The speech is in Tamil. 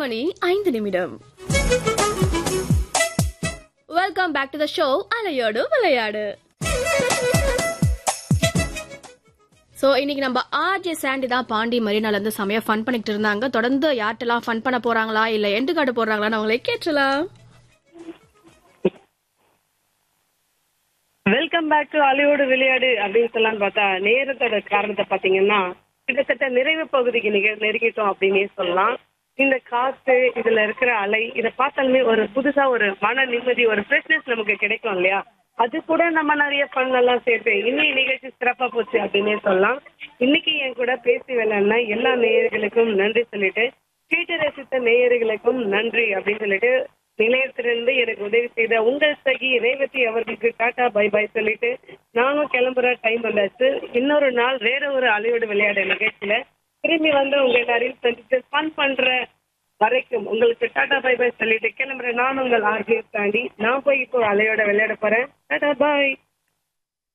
மணி ஐந்து நிமிடம் welcome back to the show அலையோடு விளையாடு ஸோ இன்னைக்கு நம்ம ஆர்ஜே சாண்டி தான் பாண்டி மரினால இருந்து செமையா ஃபன் பண்ணிட்டு இருந்தாங்க தொடர்ந்து யார்ட்டெல்லாம் ஃபன் பண்ண போறாங்களா இல்ல எண்டு கார்டு போடுறாங்களான்னு அவங்களே கேட்டலாம் வெல்கம் பேக் டு அலையோடு விளையாடு அப்படின்னு சொல்லலாம் பார்த்தா நேரத்தோட காரணத்தை பாத்தீங்கன்னா கிட்டத்தட்ட நிறைவு பகுதிக்கு நிக- நெருங்கிட்டோம் அப்படின்னே சொல்லலாம் இந்த காத்து இதுல இருக்கிற அலை இதை பார்த்தாலுமே ஒரு புதுசா ஒரு மன நிம்மதி ஒரு ஃப்ரெஷ்னஸ் நமக்கு கிடைக்கும் இல்லையா அது கூட நம்ம நிறைய ஃபன் எல்லாம் சேர்த்து இன்னைய நிகழ்ச்சி சிறப்பா போச்சு அப்படின்னே சொல்லலாம் இன்னைக்கு என் கூட பேசி விளையாடின எல்லா நேயர்களுக்கும் நன்றி சொல்லிட்டு கேட்டு ரசித்த நேயர்களுக்கும் நன்றி அப்படின்னு சொல்லிட்டு நிலையத்திலிருந்து எனக்கு உதவி செய்த உங்கள் சகி ரேவதி அவர்களுக்கு டாடா பை பை சொல்லிட்டு நானும் கிளம்புற டைம் வந்தாச்சு இன்னொரு நாள் வேற ஒரு அலையோடு விளையாட நிகழ்ச்சியில திரும்பி வந்து உங்க எல்லாரையும் சந்திச்சு ஃபன் பண்ற வரைக்கும் உங்களுக்கு டாடா பை பை சொல்லிட்டு கிளம்புற நான் உங்கள் ஆர்ஜிஎஸ் தாண்டி நான் போய் இப்போ அலையோட விளையாட போறேன் டாடா பாய்